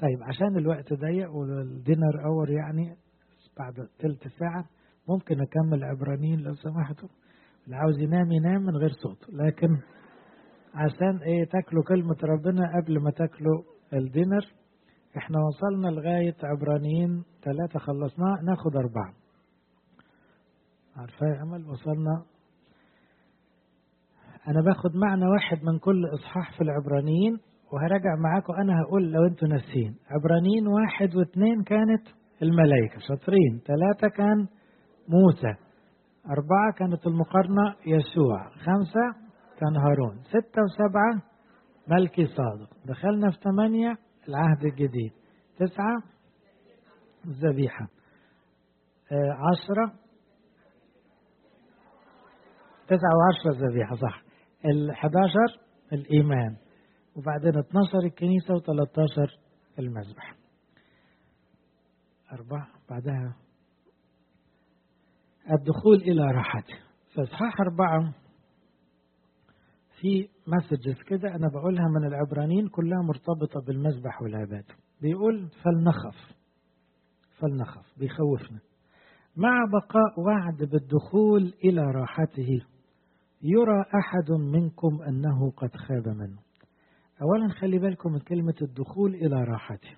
طيب عشان الوقت ضيق والدينر اور يعني بعد تلت ساعة ممكن أكمل عبرانيين لو سمحتوا اللي عاوز ينام ينام من غير صوت لكن عشان ايه تاكلوا كلمة ربنا قبل ما تاكلوا الدينر احنا وصلنا لغاية عبرانيين ثلاثة خلصناه ناخد أربعة عارفة يا أمل وصلنا أنا باخد معنى واحد من كل إصحاح في العبرانيين وهراجع معاكم أنا هقول لو أنتوا ناسين عبرانيين واحد واثنين كانت الملائكة شاطرين ثلاثة كان موسى أربعة كانت المقارنة يسوع خمسة كان هارون ستة وسبعة ملكي صادق دخلنا في ثمانية العهد الجديد تسعة الذبيحة آه عشرة تسعة وعشرة الذبيحة صح الحداشر الإيمان وبعدين 12 الكنيسة و13 المذبح أربعة بعدها الدخول إلى راحته في إصحاح أربعة في مسجز كده أنا بقولها من العبرانيين كلها مرتبطة بالمذبح والعبادة بيقول فلنخف فلنخف بيخوفنا مع بقاء وعد بالدخول إلى راحته يرى أحد منكم أنه قد خاب منه أولا خلي بالكم من كلمة الدخول إلى راحته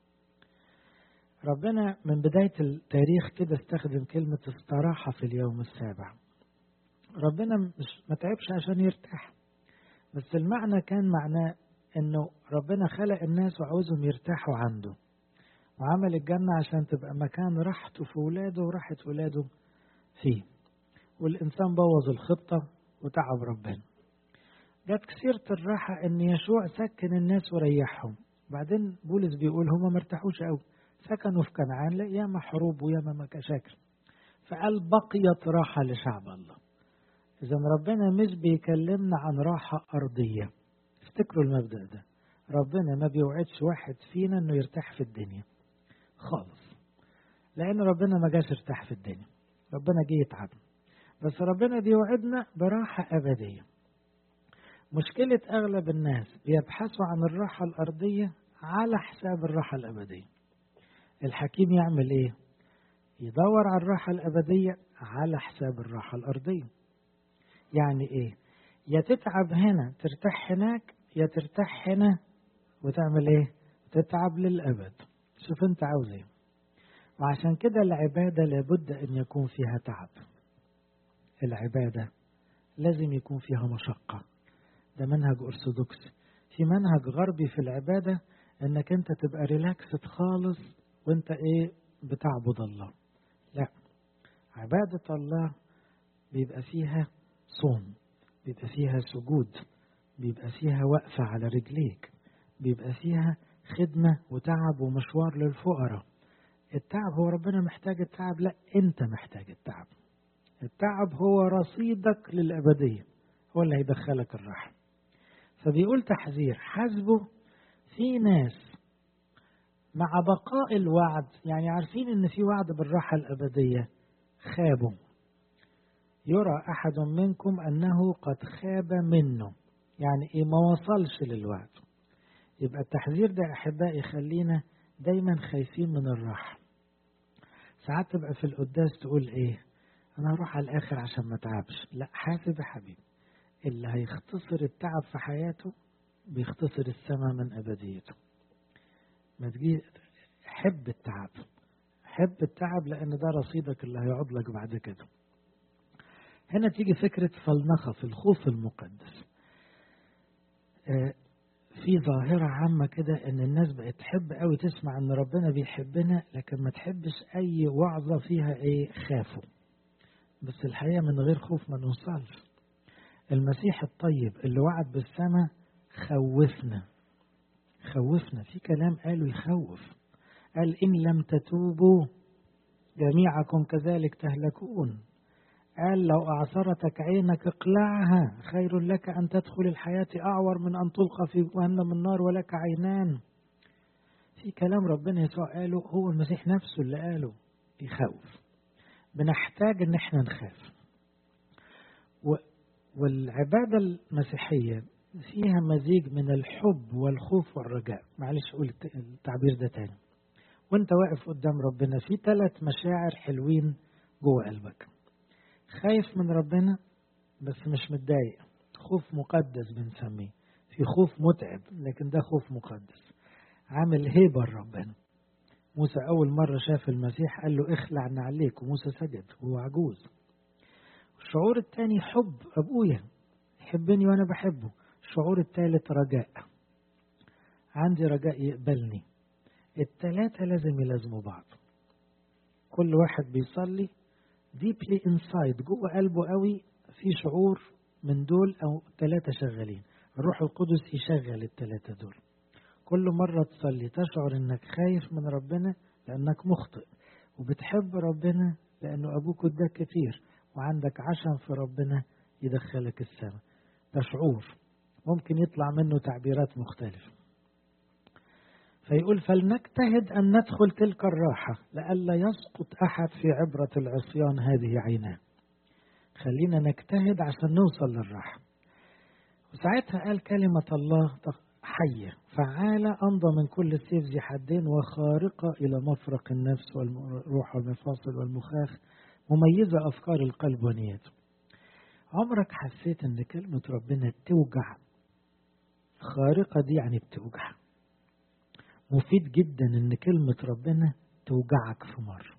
ربنا من بداية التاريخ كده استخدم كلمة استراحة في اليوم السابع ربنا مش ما تعبش عشان يرتاح بس المعنى كان معناه انه ربنا خلق الناس وعاوزهم يرتاحوا عنده وعمل الجنة عشان تبقى مكان راحته في ولاده وراحة ولاده فيه والإنسان بوظ الخطة وتعب ربنا جت كثيرة الراحة إن يشوع سكن الناس وريحهم بعدين بولس بيقول هما ما ارتاحوش قوي سكنوا في كنعان لا ياما حروب وياما مشاكل فقال بقيت راحة لشعب الله إذا ربنا مش بيكلمنا عن راحة أرضية افتكروا المبدأ ده ربنا ما بيوعدش واحد فينا إنه يرتاح في الدنيا خالص لأن ربنا ما جاش ارتاح في الدنيا ربنا جه يتعب بس ربنا بيوعدنا براحة أبدية مشكلة أغلب الناس بيبحثوا عن الراحة الأرضية على حساب الراحة الأبدية الحكيم يعمل إيه؟ يدور على الراحة الأبدية على حساب الراحة الأرضية يعني إيه؟ يا تتعب هنا ترتاح هناك يا ترتاح هنا وتعمل إيه؟ تتعب للأبد شوف أنت عاوز إيه وعشان كده العبادة لابد أن يكون فيها تعب العبادة لازم يكون فيها مشقة ده منهج أرثوذكسي في منهج غربي في العبادة انك انت تبقى ريلاكسد خالص وانت ايه بتعبد الله لا عبادة الله بيبقى فيها صوم بيبقى فيها سجود بيبقى فيها وقفة على رجليك بيبقى فيها خدمة وتعب ومشوار للفقراء التعب هو ربنا محتاج التعب لا انت محتاج التعب التعب هو رصيدك للأبدية هو اللي هيدخلك الراحة فبيقول تحذير حسبه في ناس مع بقاء الوعد يعني عارفين ان في وعد بالراحة الأبدية خابوا يرى أحد منكم أنه قد خاب منه يعني إيه ما وصلش للوعد يبقى التحذير ده أحبائي يخلينا دايما خايفين من الراحة ساعات تبقى في القداس تقول إيه أنا هروح على الآخر عشان ما تعبش لا حاسب يا حبيبي اللي هيختصر التعب في حياته بيختصر السماء من أبديته ما تجي حب التعب حب التعب لأن ده رصيدك اللي هيقعد لك بعد كده هنا تيجي فكرة فلنخف الخوف المقدس في ظاهرة عامة كده إن الناس بقت تحب قوي تسمع إن ربنا بيحبنا لكن ما تحبش أي وعظة فيها إيه خافوا بس الحقيقة من غير خوف ما نوصلش المسيح الطيب اللي وعد بالسماء خوفنا خوفنا في كلام قالوا يخوف قال إن لم تتوبوا جميعكم كذلك تهلكون قال لو أعصرتك عينك اقلعها خير لك أن تدخل الحياة أعور من أن تلقى في جهنم النار ولك عينان في كلام ربنا يسوع قاله هو المسيح نفسه اللي قاله يخوف بنحتاج ان احنا نخاف والعبادة المسيحية فيها مزيج من الحب والخوف والرجاء معلش أقول التعبير ده تاني وانت واقف قدام ربنا في ثلاث مشاعر حلوين جوه قلبك خايف من ربنا بس مش متضايق خوف مقدس بنسميه في خوف متعب لكن ده خوف مقدس عامل هيبة لربنا موسى أول مرة شاف المسيح قال له اخلع عليك وموسى سجد وهو عجوز الشعور الثاني حب أبويا يحبني وأنا بحبه الشعور الثالث رجاء عندي رجاء يقبلني التلاتة لازم يلازموا بعض كل واحد بيصلي deeply inside جوه قلبه قوي في شعور من دول أو ثلاثة شغالين الروح القدس يشغل الثلاثة دول كل مرة تصلي تشعر انك خايف من ربنا لانك مخطئ وبتحب ربنا لانه ابوك اداك كتير وعندك عشم في ربنا يدخلك السماء ده شعور ممكن يطلع منه تعبيرات مختلفة فيقول فلنجتهد أن ندخل تلك الراحة لئلا يسقط أحد في عبرة العصيان هذه عيناه خلينا نجتهد عشان نوصل للراحة وساعتها قال كلمة الله حية فعالة أمضى من كل سيف ذي حدين وخارقة إلى مفرق النفس والروح والمفاصل والمخاخ مميزة أفكار القلب ونيته عمرك حسيت أن كلمة ربنا توجع خارقة دي يعني بتوجع مفيد جدا أن كلمة ربنا توجعك في مرة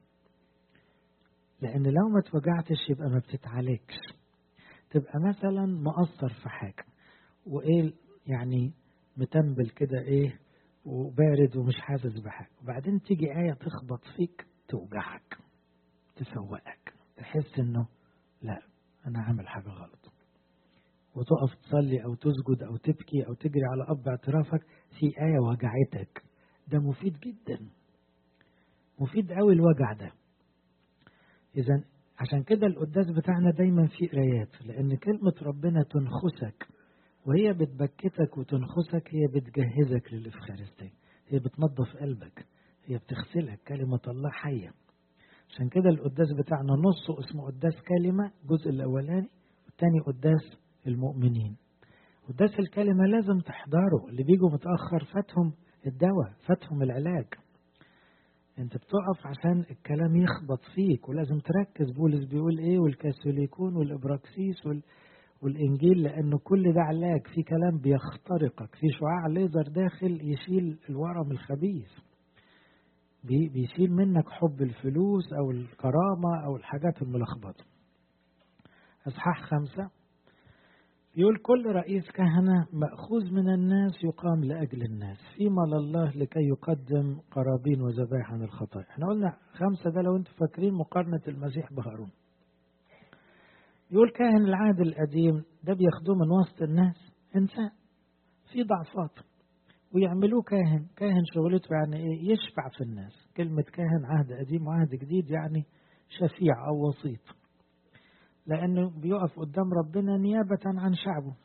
لأن لو ما توجعتش يبقى ما بتتعالجش تبقى مثلا مقصر في حاجة وإيه يعني متنبل كده ايه وبارد ومش حاسس بحاجة وبعدين تيجي آية تخبط فيك توجعك تفوقك تحس انه لا انا عامل حاجة غلط وتقف تصلي او تسجد او تبكي او تجري على اب اعترافك في آية وجعتك ده مفيد جدا مفيد قوي الوجع ده اذا عشان كده القداس بتاعنا دايما فيه قرايات لان كلمة ربنا تنخسك وهي بتبكتك وتنخسك هي بتجهزك للإفخارستية هي بتنظف قلبك هي بتغسلك كلمة الله حية عشان كده القداس بتاعنا نصه اسمه قداس كلمة الجزء الأولاني والتاني قداس المؤمنين قداس الكلمة لازم تحضره اللي بيجوا متأخر فاتهم الدواء فاتهم العلاج انت بتقف عشان الكلام يخبط فيك ولازم تركز بولس بيقول ايه والكاثوليكون والابراكسيس وال... والإنجيل لأنه كل ده علاج في كلام بيخترقك في شعاع ليزر داخل يشيل الورم الخبيث بي بيشيل منك حب الفلوس أو الكرامة أو الحاجات الملخبطة أصحاح خمسة يقول كل رئيس كهنة مأخوذ من الناس يقام لأجل الناس فيما لله لكي يقدم قرابين وذبائح عن الخطايا احنا قلنا خمسة ده لو انتم فاكرين مقارنة المسيح بهارون يقول كاهن العهد القديم ده بياخدوه من وسط الناس إنسان في ضعفات ويعملوه كاهن كاهن شغلته يعني إيه يشفع في الناس كلمة كاهن عهد قديم وعهد جديد يعني شفيع أو وسيط لأنه بيقف قدام ربنا نيابة عن شعبه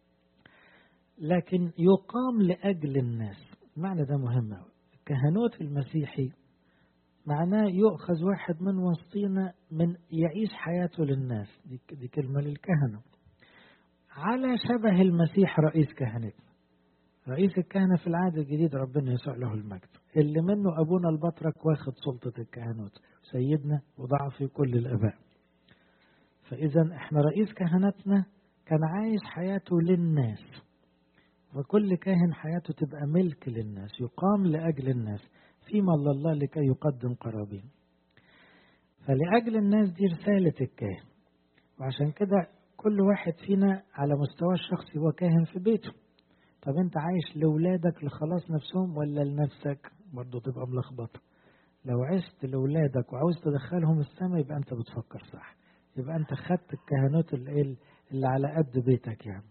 لكن يقام لأجل الناس المعنى ده مهم الكهنوت المسيحي معناه يؤخذ واحد من وسطينا من يعيش حياته للناس دي, دي كلمة للكهنة على شبه المسيح رئيس كهنتنا رئيس الكهنة في العهد الجديد ربنا يسوع له المجد اللي منه أبونا البطرك واخد سلطة الكهنوت سيدنا وضعف كل الآباء فإذا احنا رئيس كهنتنا كان عايش حياته للناس وكل كاهن حياته تبقى ملك للناس يقام لأجل الناس فيما الله لكي يقدم قرابين فلأجل الناس دي رسالة الكاهن وعشان كده كل واحد فينا على مستوى الشخصي هو كاهن في بيته طب انت عايش لولادك لخلاص نفسهم ولا لنفسك برضه تبقى ملخبطة لو عشت لولادك وعاوز تدخلهم السماء يبقى انت بتفكر صح يبقى انت خدت الكهنوت اللي, اللي على قد بيتك يعني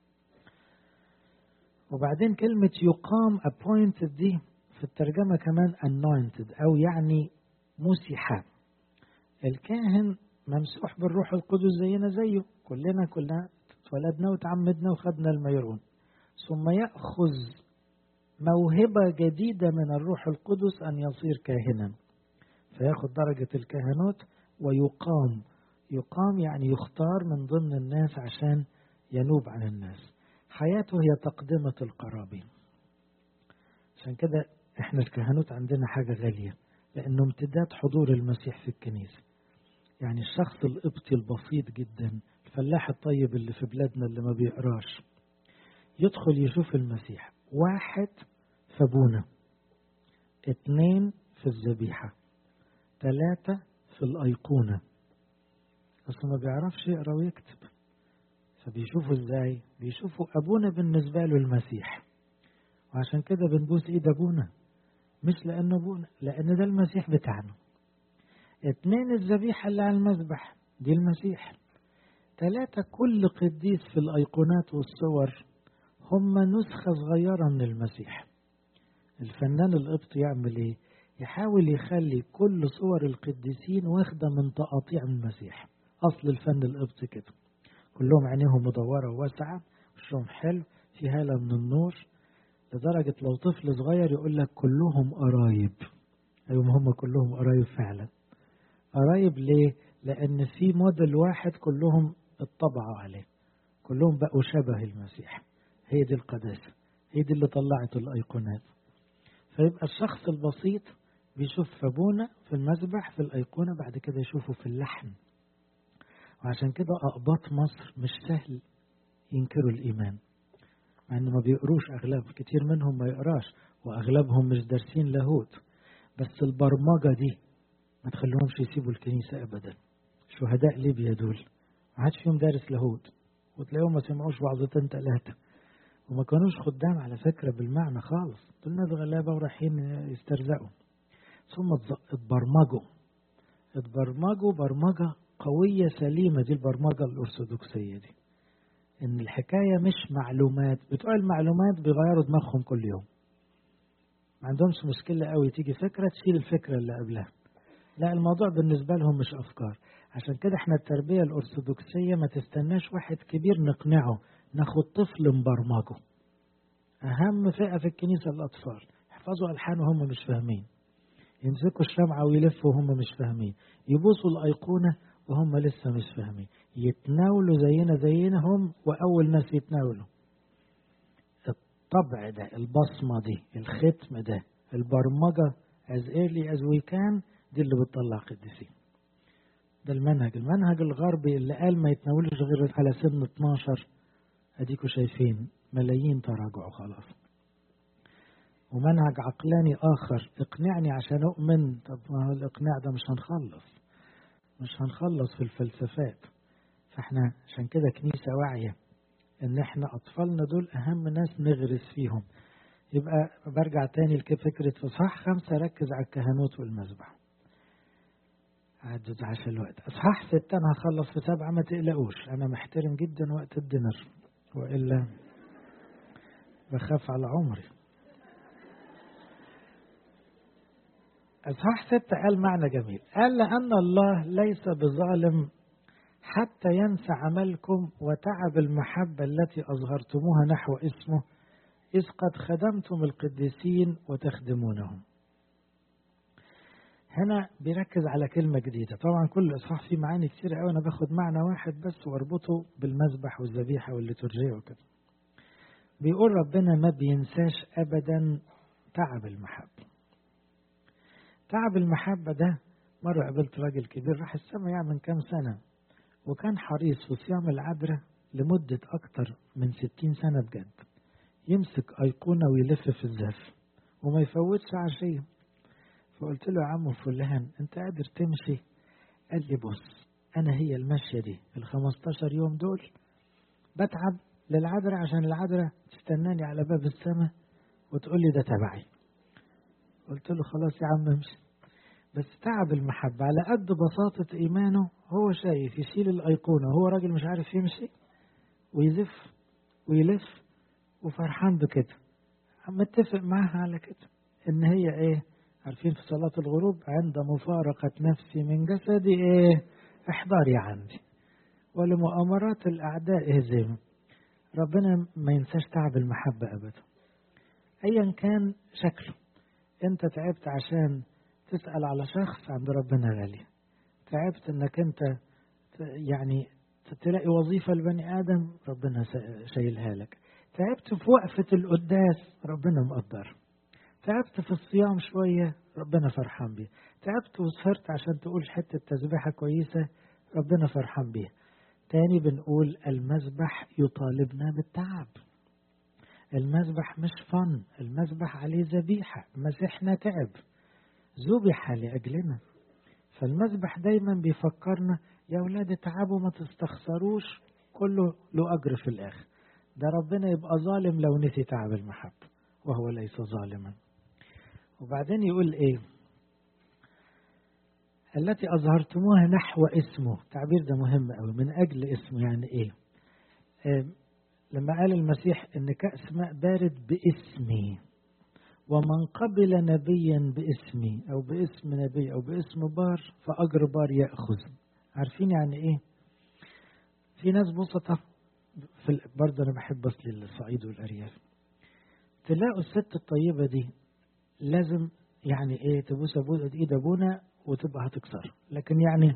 وبعدين كلمة يقام appointed دي في الترجمة كمان anointed أو يعني مسحة الكاهن ممسوح بالروح القدس زينا زيه كلنا كلنا اتولدنا وتعمدنا وخدنا الميرون ثم يأخذ موهبة جديدة من الروح القدس أن يصير كاهنا فياخد درجة الكهنوت ويقام يقام يعني يختار من ضمن الناس عشان ينوب عن الناس حياته هي تقدمة القرابين عشان كده احنا الكهنوت عندنا حاجة غالية لأنه امتداد حضور المسيح في الكنيسة يعني الشخص القبطي البسيط جدا الفلاح الطيب اللي في بلادنا اللي ما بيقراش يدخل يشوف المسيح واحد في ابونا اتنين في الذبيحة ثلاثة في الأيقونة أصلا ما بيعرفش يقرا ويكتب فبيشوفوا ازاي بيشوفوا أبونا بالنسبة له المسيح وعشان كده بنبوس ايد أبونا مش لأنه أبونا لأن ده المسيح بتاعنا اتنين الذبيحة اللي على المذبح دي المسيح ثلاثة كل قديس في الأيقونات والصور هم نسخة صغيرة من المسيح الفنان القبطي يعمل ايه يحاول يخلي كل صور القديسين واخدة من تقاطيع المسيح أصل الفن القبطي كده كلهم عينيهم مدورة وواسعة وشهم حلو في هالة من النور لدرجة لو طفل صغير يقول لك كلهم قرايب أيوة هم كلهم قرايب فعلا قرايب ليه؟ لأن في موديل واحد كلهم اتطبعوا عليه كلهم بقوا شبه المسيح هي دي القداسة هي دي اللي طلعت الأيقونات فيبقى الشخص البسيط بيشوف في أبونا في المذبح في الأيقونة بعد كده يشوفه في اللحن وعشان كده أقباط مصر مش سهل ينكروا الإيمان مع إن ما بيقروش أغلب كتير منهم ما يقراش وأغلبهم مش دارسين لاهوت بس البرمجة دي ما تخليهمش يسيبوا الكنيسة أبدا شهداء ليبيا دول ما عادش فيهم دارس لاهوت وتلاقيهم ما سمعوش وعظتين ثلاثة وما كانوش خدام على فكرة بالمعنى خالص دول ناس غلابة ورايحين يسترزقوا ثم اتبرمجوا اتبرمجوا برمجة قوية سليمة دي البرمجة الأرثوذكسية دي إن الحكاية مش معلومات بتوع المعلومات بيغيروا دماغهم كل يوم ما عندهمش مشكلة قوي تيجي فكرة تشيل الفكرة اللي قبلها لا الموضوع بالنسبة لهم مش أفكار عشان كده احنا التربية الأرثوذكسية ما تستناش واحد كبير نقنعه ناخد طفل مبرمجه أهم فئة في الكنيسة الأطفال يحفظوا ألحان وهم مش فاهمين يمسكوا الشمعة ويلفوا وهم مش فاهمين يبوسوا الأيقونة وهم لسه مش فاهمين يتناولوا زينا زينا هم وأول ناس يتناولوا الطبع ده البصمة دي الختم ده البرمجة as early as we can دي اللي بتطلع قديسين ده المنهج المنهج الغربي اللي قال ما يتناولش غير على سن 12 اديكوا شايفين ملايين تراجعوا خلاص ومنهج عقلاني اخر اقنعني عشان اؤمن طب ما هو الاقناع ده مش هنخلص مش هنخلص في الفلسفات فاحنا عشان كده كنيسة واعية ان احنا اطفالنا دول اهم ناس نغرس فيهم يبقى برجع تاني لفكرة في صح خمسة ركز على الكهنوت والمذبح عدد عشان الوقت اصحاح ستة انا هخلص في سبعة ما تقلقوش انا محترم جدا وقت الدينر والا بخاف على عمري اصحاح ستة قال معنى جميل قال لأن الله ليس بظالم حتى ينسى عملكم وتعب المحبة التي أظهرتموها نحو اسمه إذ قد خدمتم القديسين وتخدمونهم هنا بيركز على كلمة جديدة طبعا كل إصحاح فيه معاني كتير قوي أنا باخد معنى واحد بس واربطه بالمذبح والذبيحة والليتورجية وكده بيقول ربنا ما بينساش أبدا تعب المحبة تعب المحبة ده مرة قابلت راجل كبير راح السما يعني من كام سنة وكان حريص في صيام العذراء لمدة أكتر من ستين سنة بجد يمسك أيقونة ويلف في الزف وما يفوتش عشية فقلت له يا عم فلان انت قادر تمشي قال لي بص انا هي المشية دي ال 15 يوم دول بتعب للعذراء عشان العذراء تستناني على باب السماء وتقول لي ده تبعي قلت له خلاص يا عم امشي بس تعب المحبة على قد بساطة إيمانه هو شايف يشيل الأيقونة هو راجل مش عارف يمشي ويزف ويلف وفرحان بكده متفق معاها على كده إن هي إيه عارفين في صلاة الغروب عند مفارقة نفسي من جسدي إيه احضري عندي ولمؤامرات الأعداء اهزم ربنا ما ينساش تعب المحبة أبدا أيا كان شكله أنت تعبت عشان تسأل على شخص عند ربنا غالي تعبت أنك أنت يعني تلاقي وظيفة لبني آدم ربنا شايلها لك تعبت في وقفة القداس ربنا مقدر تعبت في الصيام شوية ربنا فرحان بيه تعبت وسهرت عشان تقول حتة تسبيحة كويسة ربنا فرحان بيها تاني بنقول المذبح يطالبنا بالتعب المذبح مش فن المذبح عليه ذبيحة مسيحنا تعب ذبح لأجلنا فالمذبح دايما بيفكرنا يا أولاد اتعبوا ما تستخسروش كله له أجر في الآخر ده ربنا يبقى ظالم لو نسي تعب المحبة وهو ليس ظالما وبعدين يقول ايه التي أظهرتموها نحو اسمه التعبير ده مهم قوي من أجل اسمه يعني إيه آه لما قال المسيح إن كأس ماء بارد باسمي ومن قبل نبيا باسمي أو باسم نبي أو باسم بار فأجر بار يأخذ عارفين يعني إيه في ناس بسطة في برضه أنا بحب أصلي الصعيد والأرياف تلاقوا الست الطيبة دي لازم يعني إيه تبوس أبونا إيد أبونا وتبقى هتكسر لكن يعني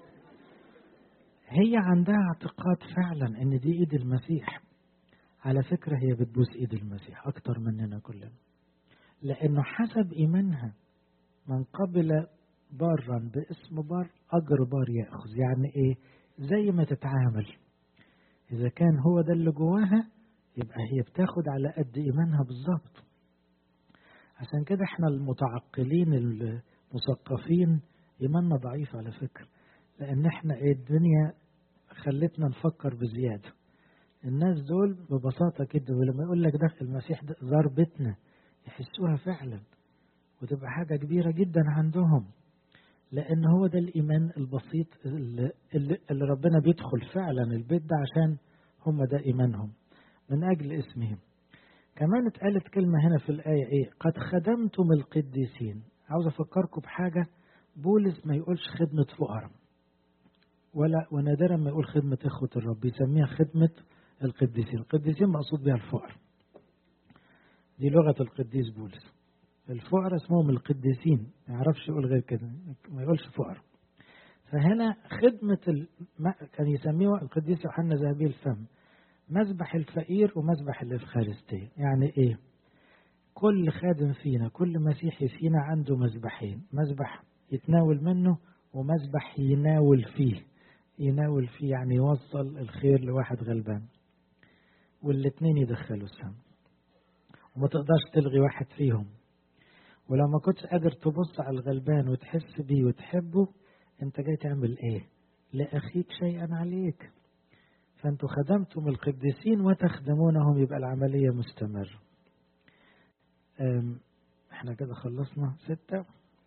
هي عندها اعتقاد فعلا ان دي ايد المسيح على فكرة هي بتبوس ايد المسيح اكتر مننا كلنا لانه حسب ايمانها من قبل بارا باسم بار اجر بار ياخذ يعني ايه زي ما تتعامل اذا كان هو ده اللي جواها يبقى هي بتاخد على قد ايمانها بالظبط عشان كده احنا المتعقلين المثقفين ايماننا ضعيف على فكرة لان احنا ايه الدنيا خلتنا نفكر بزيادة الناس دول ببساطة كده ولما يقول لك ده المسيح ده زار بيتنا يحسوها فعلا وتبقى حاجة كبيرة جدا عندهم لأن هو ده الإيمان البسيط اللي, اللي ربنا بيدخل فعلا البيت ده عشان هم ده إيمانهم من أجل اسمهم كمان اتقالت كلمة هنا في الآية إيه قد خدمتم القديسين عاوز أفكركم بحاجة بولس ما يقولش خدمة فقراء ولا ونادرا ما يقول خدمة إخوة الرب يسميها خدمة القديسين القديسين مقصود بها الفقراء دي لغة القديس بولس الفقراء اسمهم القديسين ما يعرفش يقول غير كده ما يقولش فقراء فهنا خدمة الم... كان يسميه القديس يوحنا ذهبي الفم مذبح الفقير ومذبح الإفخارستية يعني إيه كل خادم فينا كل مسيحي فينا عنده مذبحين مذبح يتناول منه ومذبح يناول فيه يناول فيه يعني يوصل الخير لواحد غلبان والاتنين يدخلوا السم وما تقدرش تلغي واحد فيهم ولو ما كنتش قادر تبص على الغلبان وتحس بيه وتحبه انت جاي تعمل ايه لأخيك شيئا عليك فانتوا خدمتم القديسين وتخدمونهم يبقى العملية مستمرة احنا كده خلصنا ستة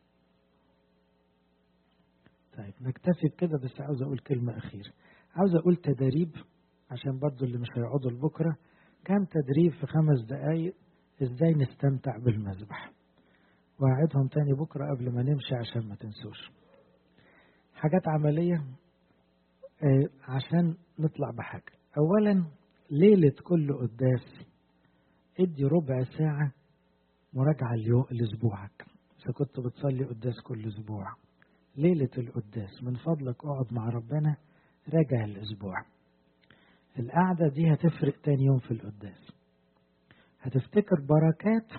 طيب نكتفي بكده بس عاوز اقول كلمة أخيرة عاوز اقول تدريب عشان برضو اللي مش هيقعدوا لبكرة كان تدريب في خمس دقايق ازاي نستمتع بالمذبح وأعدهم تاني بكرة قبل ما نمشي عشان ما تنسوش حاجات عملية اه عشان نطلع بحاجة أولا ليلة كل قداس ادي ربع ساعة مراجعة لأسبوعك إذا كنت بتصلي قداس كل أسبوع ليلة القداس من فضلك اقعد مع ربنا راجع الأسبوع القعدة دي هتفرق تاني يوم في القداس هتفتكر بركات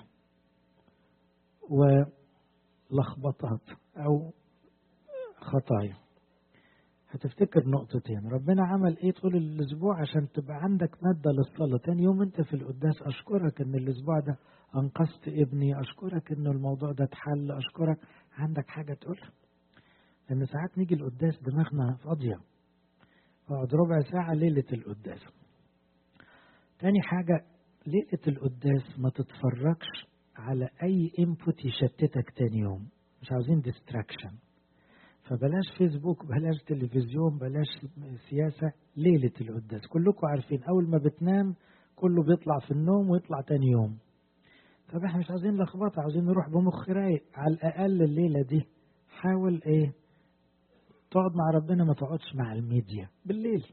ولخبطات أو خطايا هتفتكر نقطتين ربنا عمل ايه طول الاسبوع عشان تبقى عندك مادة للصلاة تاني يوم انت في القداس اشكرك ان الاسبوع ده انقذت ابني اشكرك ان الموضوع ده اتحل اشكرك عندك حاجة تقولها لان ساعات نيجي القداس دماغنا فاضية اقعد ربع ساعة ليلة القداس تاني حاجة ليلة القداس ما تتفرجش على اي انبوت يشتتك تاني يوم مش عاوزين ديستراكشن فبلاش فيسبوك بلاش تلفزيون بلاش سياسة ليلة القداس كلكم عارفين أول ما بتنام كله بيطلع في النوم ويطلع تاني يوم طب احنا مش عاوزين لخبطة عاوزين نروح بمخ رايق على الأقل الليلة دي حاول ايه تقعد مع ربنا ما تقعدش مع الميديا بالليل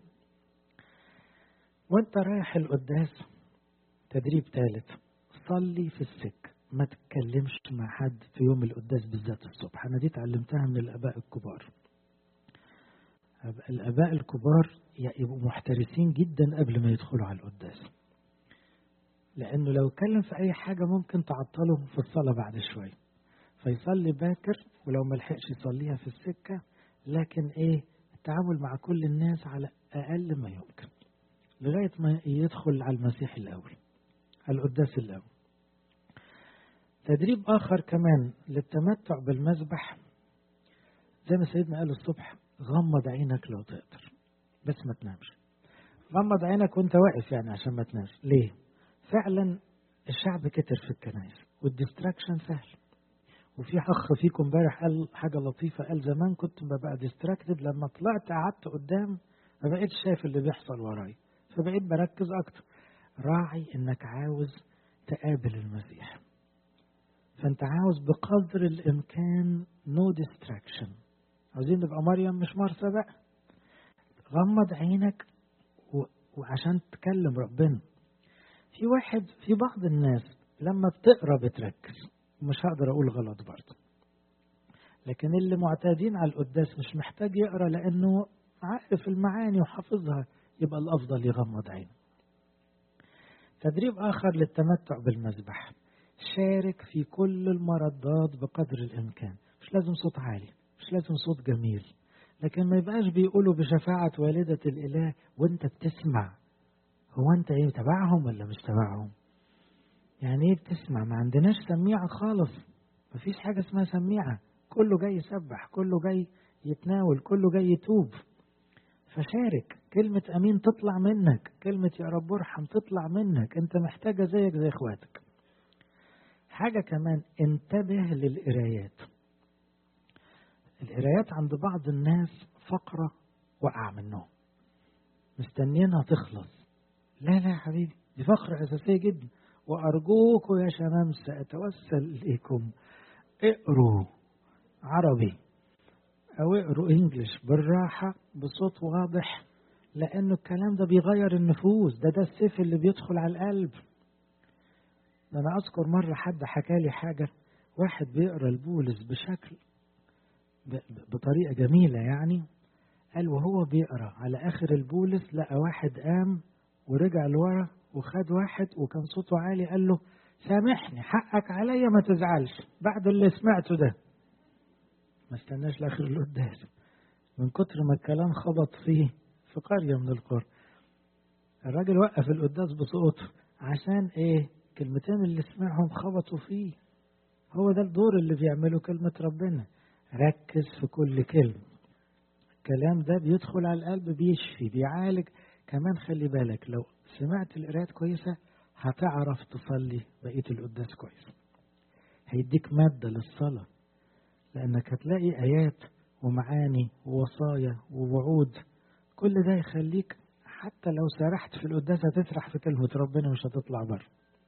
وانت رايح القداس تدريب ثالث صلي في السك ما تتكلمش مع حد في يوم القداس بالذات الصبح انا دي اتعلمتها من الاباء الكبار الاباء الكبار يبقوا محترسين جدا قبل ما يدخلوا على القداس لأنه لو اتكلم في أي حاجة ممكن تعطله في الصلاة بعد شوية فيصلي باكر ولو ما لحقش يصليها في السكة لكن إيه التعامل مع كل الناس على أقل ما يمكن لغاية ما يدخل على المسيح الأول على القداس الأول تدريب آخر كمان للتمتع بالمذبح زي ما سيدنا قال الصبح غمض عينك لو تقدر بس ما تنامش غمض عينك وانت واقف يعني عشان ما تنامش ليه فعلا الشعب كتر في الكنائس والديستراكشن سهل وفي اخ فيكم امبارح قال حاجه لطيفه قال زمان كنت ببقى ديستراكتد لما طلعت قعدت قدام ما بقيتش شايف اللي بيحصل ورايا فبقيت بركز اكتر راعي انك عاوز تقابل المسيح فانت عاوز بقدر الامكان نو no ديستراكشن عاوزين نبقى مريم مش مرسى بقى غمض عينك و... وعشان تكلم ربنا في واحد في بعض الناس لما بتقرا بتركز مش هقدر اقول غلط برضه لكن اللي معتادين على القداس مش محتاج يقرا لانه عارف المعاني وحافظها يبقى الافضل يغمض عينه تدريب اخر للتمتع بالمذبح شارك في كل المردات بقدر الامكان مش لازم صوت عالي مش لازم صوت جميل لكن ما يبقاش بيقولوا بشفاعة والدة الإله وانت بتسمع هو انت ايه تبعهم ولا مش تبعهم يعني ايه بتسمع ما عندناش سميعة خالص مفيش حاجة اسمها سميعة كله جاي يسبح كله جاي يتناول كله جاي يتوب فشارك كلمة أمين تطلع منك كلمة يا رب ارحم تطلع منك أنت محتاجة زيك زي إخواتك حاجة كمان انتبه للقرايات القرايات عند بعض الناس فقرة وقع منهم مستنيينها تخلص لا لا يا حبيبي دي فقرة أساسية جدا وأرجوكم يا شمامسة أتوسل إليكم اقروا عربي أو اقروا إنجلش بالراحة بصوت واضح لأنه الكلام ده بيغير النفوس ده ده السيف اللي بيدخل على القلب ده أنا أذكر مرة حد حكى لي حاجة واحد بيقرا البولس بشكل بطريقة جميلة يعني قال وهو بيقرا على آخر البولس لقى واحد قام ورجع لورا وخد واحد وكان صوته عالي قال له سامحني حقك عليا ما تزعلش بعد اللي سمعته ده ما استناش لاخر القداس من كتر ما الكلام خبط فيه في قرية من القرى الراجل وقف القداس بصوته عشان ايه كلمتين اللي سمعهم خبطوا فيه هو ده الدور اللي بيعمله كلمة ربنا ركز في كل كلمة الكلام ده بيدخل على القلب بيشفي بيعالج كمان خلي بالك لو سمعت القراءات كويسة هتعرف تصلي بقية القداس كويس هيديك مادة للصلاة لأنك هتلاقي آيات ومعاني ووصايا ووعود كل ده يخليك حتى لو سرحت في القداس هتسرح في كلمة ربنا مش هتطلع بره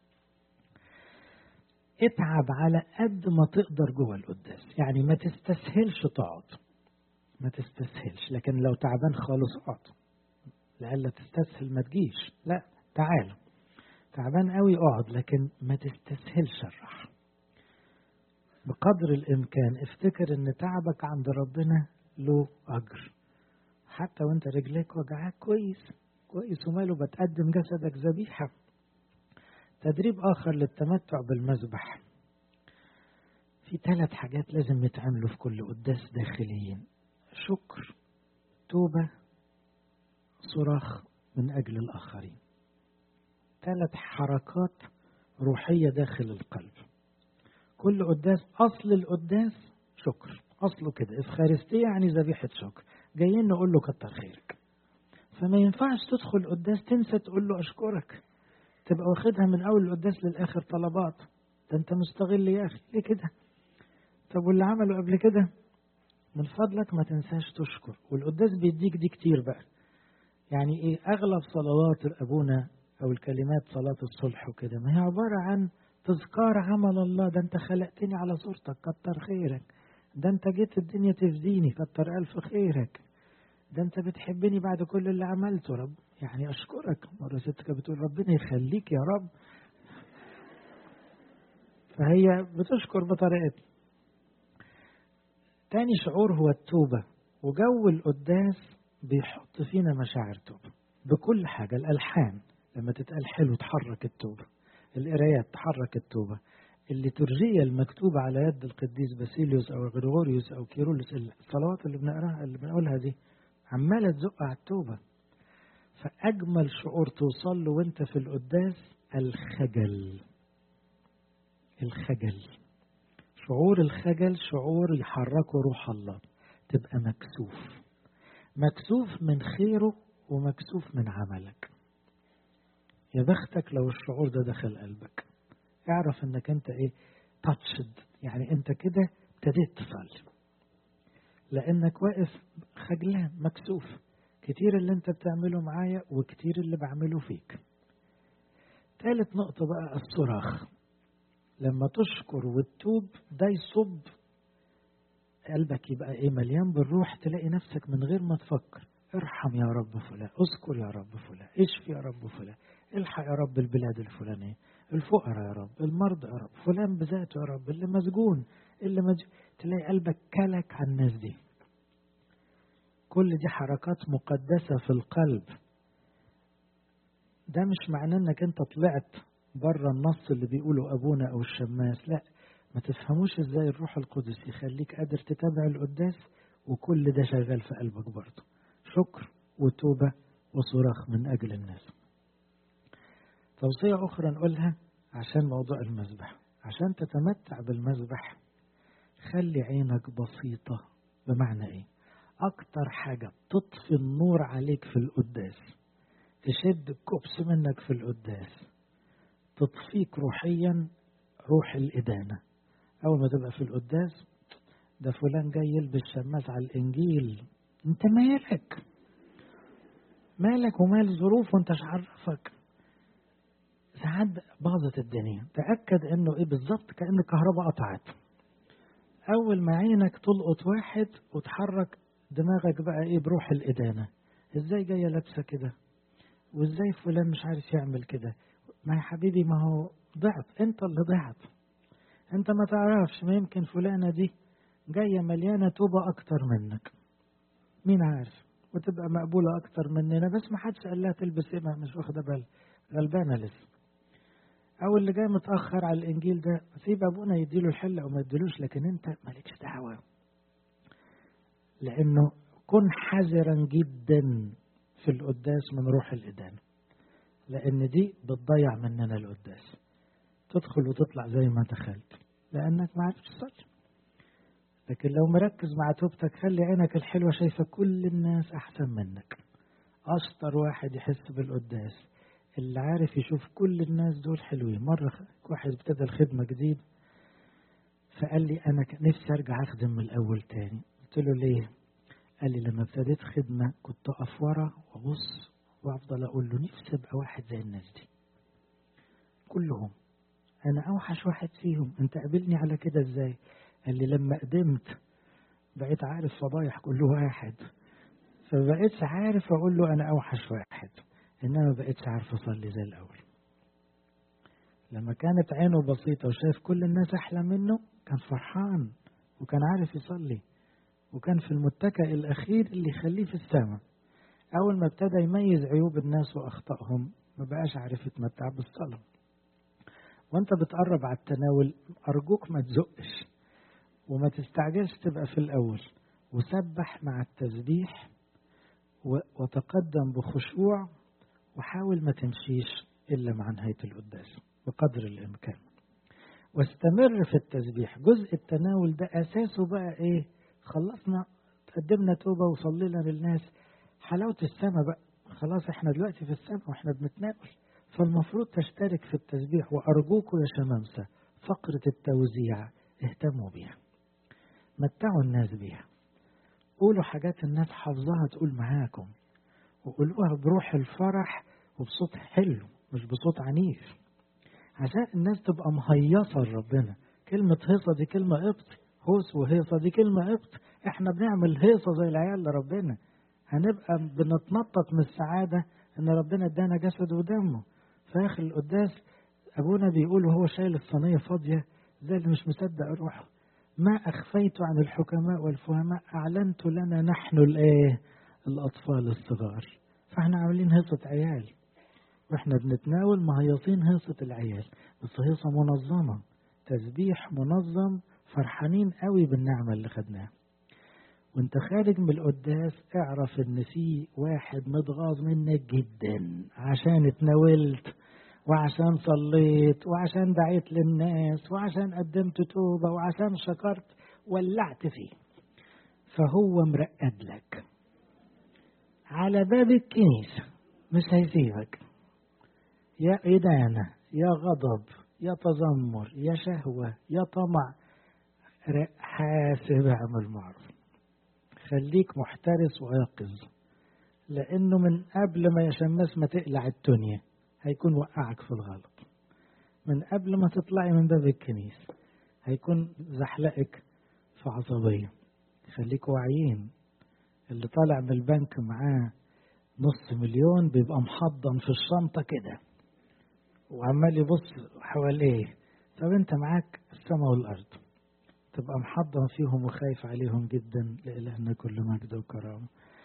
اتعب على قد ما تقدر جوه القداس يعني ما تستسهلش تقعد ما تستسهلش لكن لو تعبان خالص اقعد لألا تستسهل ما تجيش لا تعال تعبان قوي اقعد لكن ما تستسهلش الراحة بقدر الإمكان افتكر إن تعبك عند ربنا له أجر حتى وانت رجليك وجعاك كويس كويس وماله بتقدم جسدك ذبيحة تدريب آخر للتمتع بالمذبح في ثلاث حاجات لازم يتعملوا في كل قداس داخليين شكر توبة صراخ من أجل الآخرين ثلاث حركات روحية داخل القلب كل قداس أصل القداس شكر أصله كده إفخارستية يعني ذبيحة شكر جايين نقول له كتر خيرك فما ينفعش تدخل قداس تنسى تقول له أشكرك تبقى واخدها من أول القداس للآخر طلبات ده أنت مستغل يا أخي ليه كده طب واللي عمله قبل كده من فضلك ما تنساش تشكر والقداس بيديك دي كتير بقى يعني ايه اغلب صلوات ابونا او الكلمات صلاة الصلح وكده ما هي عبارة عن تذكار عمل الله ده انت خلقتني على صورتك كتر خيرك ده انت جيت الدنيا تفديني كتر الف خيرك ده انت بتحبني بعد كل اللي عملته رب يعني اشكرك مرة ستك بتقول ربنا يخليك يا رب فهي بتشكر بطريقتها تاني شعور هو التوبة وجو القداس بيحط فينا مشاعر توبة بكل حاجة الألحان لما تتقال حلو تحرك التوبة القرايات تحرك التوبة الليتورجية المكتوبة على يد القديس باسيليوس أو غريغوريوس أو كيرولوس الصلوات اللي بنقراها اللي بنقولها دي عمالة تزق على التوبة فأجمل شعور توصل له وأنت في القداس الخجل الخجل شعور الخجل شعور يحركه روح الله تبقى مكسوف مكسوف من خيره ومكسوف من عملك يا بختك لو الشعور ده دخل قلبك اعرف انك انت ايه تاتشد يعني انت كده ابتديت تصلي لانك واقف خجلان مكسوف كتير اللي انت بتعمله معايا وكتير اللي بعمله فيك ثالث نقطة بقى الصراخ لما تشكر وتتوب ده يصب قلبك يبقى ايه مليان بالروح تلاقي نفسك من غير ما تفكر ارحم يا رب فلان اذكر يا رب فلان اشفي يا رب فلان الحق يا رب البلاد الفلانية الفقراء يا رب المرضى يا رب فلان بذاته يا رب اللي مسجون اللي مسجون تلاقي قلبك كلك على الناس دي كل دي حركات مقدسة في القلب ده مش معناه انك انت طلعت بره النص اللي بيقوله ابونا او الشماس لا ما تفهموش ازاي الروح القدس يخليك قادر تتابع القداس وكل ده شغال في قلبك برضه شكر وتوبة وصراخ من أجل الناس توصية أخرى نقولها عشان موضوع المذبح عشان تتمتع بالمذبح خلي عينك بسيطة بمعنى إيه أكتر حاجة تطفي النور عليك في القداس تشد الكبس منك في القداس تطفيك روحيا روح الإدانة أول ما تبقى في القداس ده فلان جاي يلبس شماس على الإنجيل أنت مالك مالك ومال ظروف وأنت عرفك ساعات باظت الدنيا تأكد إنه إيه بالظبط كأن الكهرباء قطعت أول ما عينك تلقط واحد وتحرك دماغك بقى إيه بروح الإدانة إزاي جاية لابسة كده وإزاي فلان مش عارف يعمل كده ما يا حبيبي ما هو ضعت أنت اللي ضعت أنت ما تعرفش ما يمكن فلانة دي جاية مليانة توبة أكتر منك مين عارف وتبقى مقبولة أكتر مننا بس ما حدش قال لها تلبس إيه مش واخدة بال غلبانة لسه أو اللي جاي متأخر على الإنجيل ده سيب أبونا يديله الحل أو ما يديلوش لكن أنت مالكش دعوة لأنه كن حذرا جدا في القداس من روح الإدانة لأن دي بتضيع مننا القداس تدخل وتطلع زي ما دخلت لأنك ما عرفتش تصلي لكن لو مركز مع توبتك خلي عينك الحلوة شايفة كل الناس أحسن منك أشطر واحد يحس بالقداس اللي عارف يشوف كل الناس دول حلوين مرة واحد ابتدى الخدمة جديد فقال لي أنا نفسي أرجع أخدم من الأول تاني قلت له ليه؟ قال لي لما ابتديت خدمة كنت أقف ورا وأبص وأفضل أقول له نفسي أبقى واحد زي الناس دي كلهم أنا أوحش واحد فيهم أنت قابلني على كده إزاي؟ قال لي لما قدمت بقيت عارف فضايح كل واحد فبقيتش عارف أقول له أنا أوحش واحد إنما بقيتش عارف أصلي زي الأول لما كانت عينه بسيطة وشايف كل الناس أحلى منه كان فرحان وكان عارف يصلي وكان في المتكئ الأخير اللي يخليه في السماء أول ما ابتدى يميز عيوب الناس وأخطائهم ما بقاش عارف يتمتع بالصلاة وانت بتقرب على التناول أرجوك ما تزقش وما تستعجلش تبقى في الأول وسبح مع التسبيح وتقدم بخشوع وحاول ما تمشيش إلا مع نهاية القداس بقدر الإمكان واستمر في التسبيح جزء التناول ده أساسه بقى إيه خلصنا قدمنا توبة وصلينا للناس حلاوة السماء بقى خلاص احنا دلوقتي في السماء واحنا بنتناول فالمفروض تشترك في التسبيح وأرجوكم يا شمامسة فقرة التوزيع اهتموا بيها متعوا الناس بيها قولوا حاجات الناس حافظاها تقول معاكم وقولوها بروح الفرح وبصوت حلو مش بصوت عنيف عشان الناس تبقى مهيصة لربنا كلمة هيصة دي كلمة قبط هوس وهيصة دي كلمة قبط احنا بنعمل هيصة زي العيال لربنا هنبقى بنتنطط من السعادة ان ربنا ادانا جسد ودمه في اخر القداس ابونا بيقول وهو شايل الصينية فاضية زي اللي مش مصدق روحه ما أخفيت عن الحكماء والفهماء أعلنت لنا نحن الإيه الأطفال الصغار فإحنا عاملين هيصة عيال وإحنا بنتناول مهيصين هيصة العيال بس هيصة منظمة تسبيح منظم فرحانين قوي بالنعمة اللي خدناها وانت خارج من القداس اعرف ان في واحد متغاظ منك جدا عشان اتناولت وعشان صليت وعشان دعيت للناس وعشان قدمت توبة وعشان شكرت ولعت فيه فهو مرقد لك على باب الكنيسة مش هيسيبك يا إدانة يا غضب يا تذمر يا شهوة يا طمع حاسب اعمل معروف خليك محترس ويقظ لأنه من قبل ما يشمس ما تقلع الدنيا هيكون وقعك في الغلط من قبل ما تطلعي من باب الكنيسة هيكون زحلقك في عصبية خليك واعيين اللي طالع من البنك معاه نص مليون بيبقى محضن في الشنطة كده وعمال يبص حواليه طب انت معاك السماء والأرض تبقى محضن فيهم وخايف عليهم جدا لإلهنا كل مجد وكرامة